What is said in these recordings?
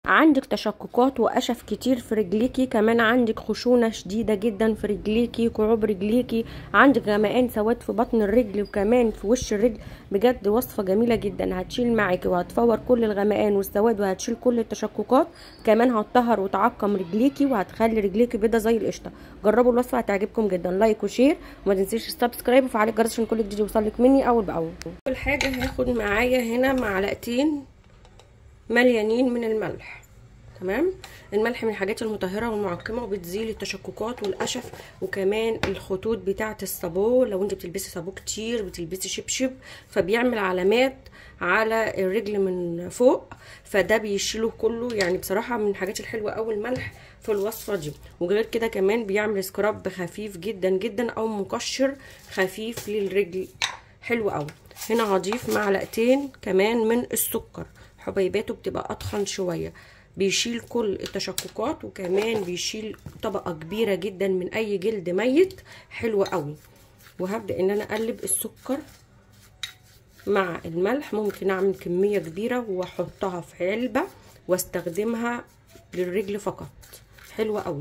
عندك تشققات وقشف كتير في رجليكي كمان عندك خشونة شديدة جدا في رجليكي كعوب رجليكي عندك غمقان سواد في بطن الرجل وكمان في وش الرجل بجد وصفة جميلة جدا هتشيل معاكي وهتفور كل الغمقان والسواد وهتشيل كل التشققات كمان هتطهر وتعقم رجليكي وهتخلي رجليكي بيضة زي القشطة جربوا الوصفة هتعجبكم جدا لايك وشير وما تنسيش السبسكرايب وفعلي الجرس عشان كل جديد يوصلك مني اول باول اول حاجة هاخد معايا هنا معلقتين مليانين من الملح تمام الملح من الحاجات المطهره والمعقمه وبتزيل التشققات والقشف وكمان الخطوط بتاعه الصابو لو انت بتلبسي صابو كتير بتلبسي شبشب فبيعمل علامات على الرجل من فوق فده بيشيله كله يعني بصراحه من الحاجات الحلوه قوي الملح في الوصفه دي وغير كده كمان بيعمل سكراب خفيف جدا جدا او مقشر خفيف للرجل حلو قوي هنا هضيف معلقتين كمان من السكر حبيباته بتبقى اتخن شويه بيشيل كل التشققات وكمان بيشيل طبقه كبيره جدا من اي جلد ميت حلو قوي وهبدا ان انا اقلب السكر مع الملح ممكن اعمل كميه كبيره واحطها في علبه واستخدمها للرجل فقط حلوه قوي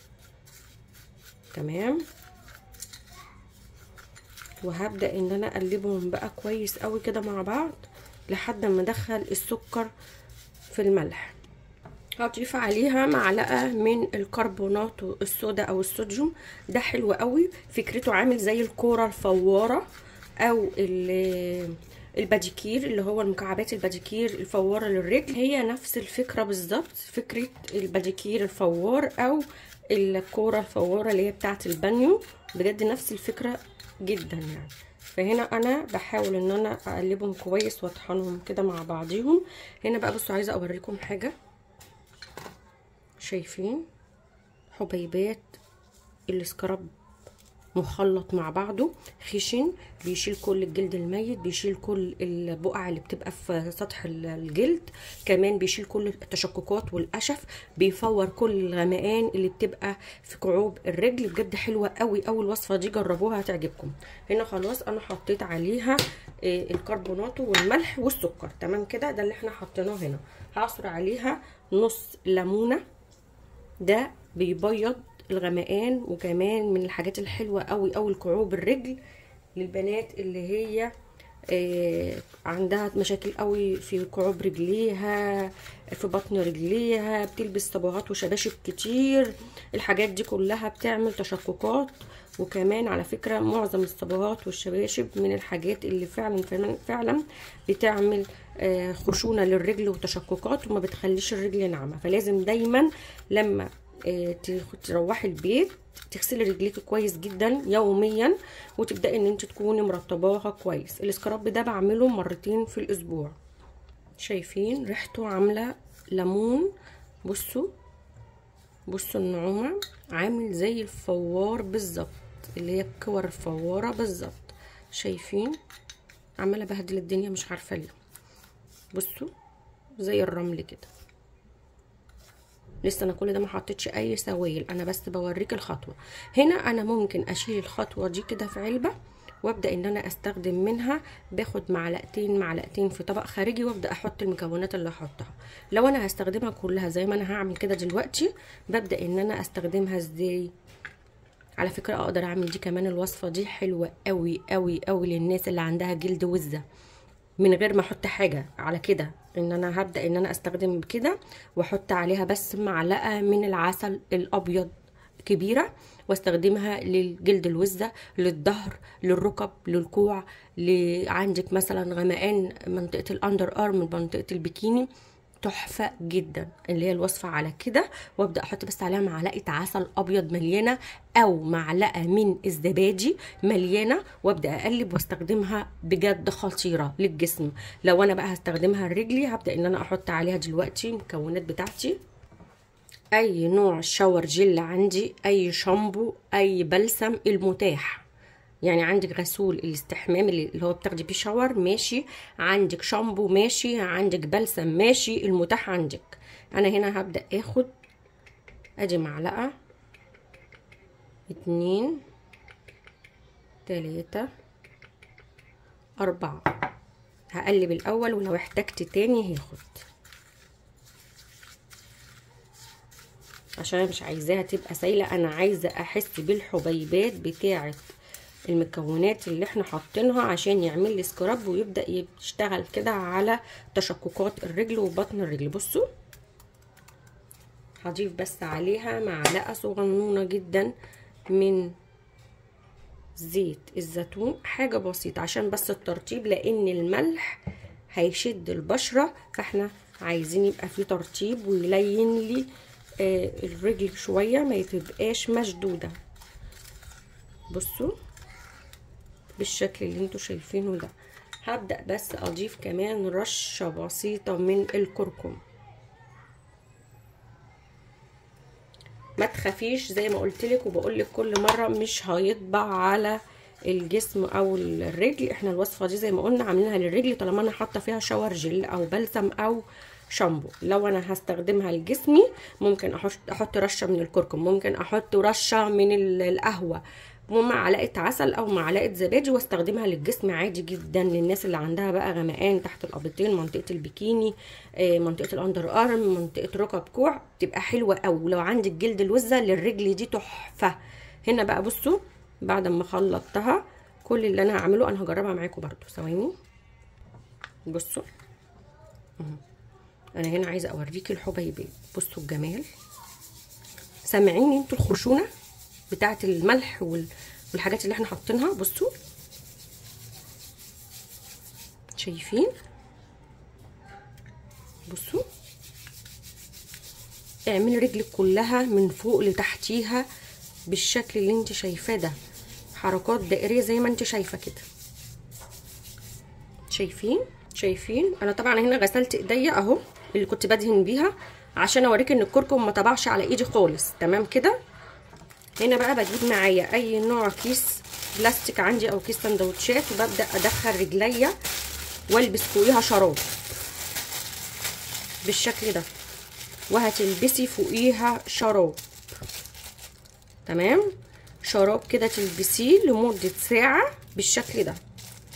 تمام وهبدا ان انا اقلبهم بقى كويس قوي كده مع بعض لحد ما ادخل السكر في الملح هضيف عليها معلقه من الكربونات الصودا او الصوديوم ده حلو قوي فكرته عامل زي الكوره الفواره او الباديكير اللي هو المكعبات الباديكير الفواره للرجل هي نفس الفكره بالظبط فكره الباديكير الفوار او الكوره الفواره اللي هي بتاعه البانيو بجد نفس الفكره جدا يعني فهنا انا بحاول ان انا اقلبهم كويس واطحنهم كده مع بعضيهم هنا بقى بصوا عايزه اوريكم حاجه شايفين حبيبات السكراب مخلط مع بعضه خشن بيشيل كل الجلد الميت بيشيل كل البقع اللي بتبقى في سطح الجلد كمان بيشيل كل التشققات والقشف بيفور كل الغمقان اللي بتبقى في كعوب الرجل بجد حلوه قوي قوي الوصفه دي جربوها هتعجبكم هنا خلاص انا حطيت عليها الكربونات والملح والسكر تمام كده ده اللي احنا حطيناه هنا هعصر عليها نص ليمونه ده بيبيض الغمقان وكمان من الحاجات الحلوه قوي قوي الكعوب الرجل للبنات اللي هي آه عندها مشاكل قوي في كعوب رجليها في بطن رجليها بتلبس صبغات وشباشب كتير الحاجات دي كلها بتعمل تشققات وكمان على فكره معظم الصبغات والشباشب من الحاجات اللي فعلا فعلا, فعلا بتعمل آه خشونه للرجل وتشققات وما بتخليش الرجل ناعمه فلازم دايما لما آه تروحي البيت تغسلي رجليك كويس جدا يوميا وتبداي ان انت تكوني مرطباها كويس السكراب ده بعمله مرتين في الاسبوع شايفين ريحته عامله ليمون بصوا بصوا النعومه عامل زي الفوار بالظبط اللي هي الكور الفواره بالظبط شايفين عماله بهدل الدنيا مش عارفه ليه بصوا زي الرمل كده لسه انا كل ده ما حطيتش اي سوائل انا بس بوريك الخطوه هنا انا ممكن اشيل الخطوه دي كده في علبه وابدا ان انا استخدم منها باخد معلقتين معلقتين في طبق خارجي وابدا احط المكونات اللي هحطها لو انا هستخدمها كلها زي ما انا هعمل كده دلوقتي ببدا ان انا استخدمها ازاي على فكره اقدر اعمل دي كمان الوصفه دي حلوه قوي قوي قوي للناس اللي عندها جلد وزه من غير ما احط حاجه على كده ان انا هبدا ان انا استخدم كده واحط عليها بس معلقه من العسل الابيض كبيره واستخدمها للجلد الوزه للظهر للركب للكوع عندك مثلا غمقان منطقه الاندر ارم منطقه البكيني تحفه جدا اللي هي الوصفه على كده وابدا احط بس عليها معلقه عسل ابيض مليانه او معلقه من الزبادي مليانه وابدا اقلب واستخدمها بجد خطيره للجسم لو انا بقى هستخدمها لرجلي هبدا ان انا احط عليها دلوقتي المكونات بتاعتي اي نوع شاور جل عندي اي شامبو اي بلسم المتاح يعني عندك غسول الاستحمام اللي هو بتاخدي بيه شاور ماشي عندك شامبو ماشي عندك بلسم ماشي المتاح عندك انا هنا هبدا اخد ادي معلقه اتنين تلاتة اربعة هقلب الاول ولو احتجت تاني هاخد عشان مش عايزاها تبقى سايله انا عايزه احس بالحبيبات بتاعه المكونات اللي احنا حاطينها عشان يعمل لي سكراب ويبدا يشتغل كده على تشققات الرجل وبطن الرجل بصوا هضيف بس عليها معلقه صغنونه جدا من زيت الزيتون حاجه بسيطه عشان بس الترطيب لان الملح هيشد البشره فاحنا عايزين يبقى فيه ترطيب ويلين لي آه الرجل شويه ما تبقاش مشدوده بصوا بالشكل اللي انتوا شايفينه ده هبدا بس اضيف كمان رشه بسيطه من الكركم ما تخافيش زي ما قلت لك وبقول لك كل مره مش هيطبع على الجسم او الرجل احنا الوصفه دي زي ما قلنا عاملينها للرجل طالما انا حاطه فيها شاور جل او بلسم او شامبو لو انا هستخدمها لجسمي ممكن احط احط رشه من الكركم ممكن احط رشه من القهوه ومعلقه عسل او معلقه زبادي واستخدمها للجسم عادي جدا للناس اللي عندها بقى غمقان تحت الابطين منطقه البيكيني منطقه الاندر ارم منطقه ركب كوع تبقى حلوه قوي ولو عندك جلد الوزه للرجل دي تحفه هنا بقى بصوا بعد ما خلطتها كل اللي انا هعمله انا هجربها معاكم برضو ثواني بصوا انا هنا عايزه اوريكي الحبيبات بصوا الجمال سامعين انتوا الخشونه بتاعه الملح والحاجات اللي احنا حاطينها بصوا شايفين بصوا اعملي رجلك كلها من فوق لتحتيها بالشكل اللي انت شايفاه ده حركات دائريه زي ما انت شايفه كده شايفين شايفين انا طبعا هنا غسلت ايديا اهو اللي كنت بدهن بيها عشان اوريك ان الكركم ما طبعش على ايدي خالص تمام كده هنا بقى بجيب معايا اي نوع كيس بلاستيك عندي او كيس سندوتشات وببدا ادخل رجليا والبس فوقيها شراب بالشكل ده وهتلبسي فوقيها شراب تمام شراب كده تلبسيه لمده ساعه بالشكل ده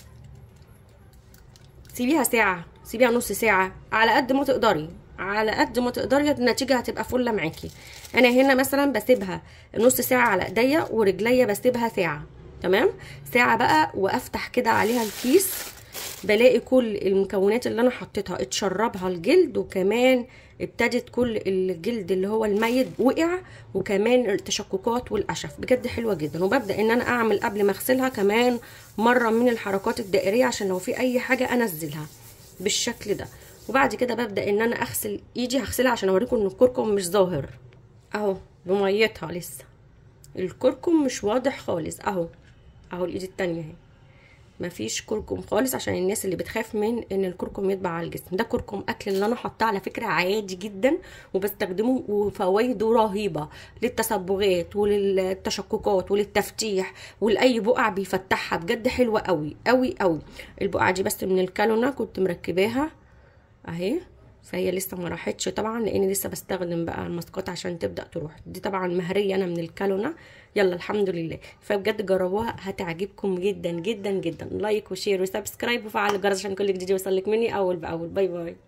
سيبيها ساعه سيبيها نص ساعه على قد ما تقدري على قد ما تقدري النتيجه هتبقى فله معاكي انا هنا مثلا بسيبها نص ساعه على ايديا ورجليا بسيبها ساعه تمام ساعه بقى وافتح كده عليها الكيس بلاقي كل المكونات اللي انا حطيتها اتشربها الجلد وكمان ابتدت كل الجلد اللي هو الميت وقع وكمان التشققات والقشف بجد حلوه جدا وببدا ان انا اعمل قبل ما اغسلها كمان مره من الحركات الدائريه عشان لو في اي حاجه انزلها بالشكل ده وبعد كده ببدا ان انا اغسل ايدي هغسلها عشان اوريكم ان الكركم مش ظاهر اهو بميتها لسه الكركم مش واضح خالص اهو اهو الايد التانية اهي مفيش كركم خالص عشان الناس اللي بتخاف من ان الكركم يطبع على الجسم ده كركم اكل اللي انا حاطاه على فكره عادي جدا وبستخدمه وفوائده رهيبه للتصبغات وللتشققات وللتفتيح ولاي بقع بيفتحها بجد حلوه قوي قوي قوي البقعه دي بس من الكالونا كنت مركباها اهي فهي لسه ما راحتش طبعا لان لسه بستخدم بقى الماسكات عشان تبدا تروح دي طبعا مهريه انا من الكالونا يلا الحمد لله فبجد جربوها هتعجبكم جدا جدا جدا لايك وشير وسبسكرايب وفعلوا الجرس عشان كل جديد يوصلك مني اول باول باي باي